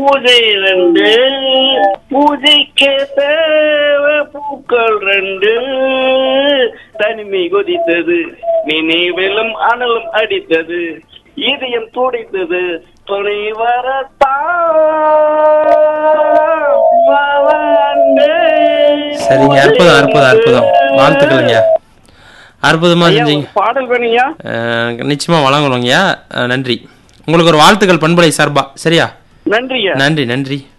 பூஜை ரெண்டு பூஜைக்கு தேவை பூக்கள் ரெண்டு தனிமை கொதித்தது நினைவிலும் அனலும் அடித்தது இதயம் துடித்தது துணை வரத்தான் சரிங்க அற்புதம் அற்புதம் அற்புதம் வாழ்த்துக்கள்ங்க அற்புதமா ஐயா, செஞ்சீங்க ஒரு பாடல் வேணுங்கய்யா அஹ், நிச்சயமா வழங்குறோங்கய்யா அஹ், நன்றி உங்களுக்கு ஒரு வாழ்த்துக்கள் பண்பலை சார்பா சரியா நன்றியா நன்றி நன்றி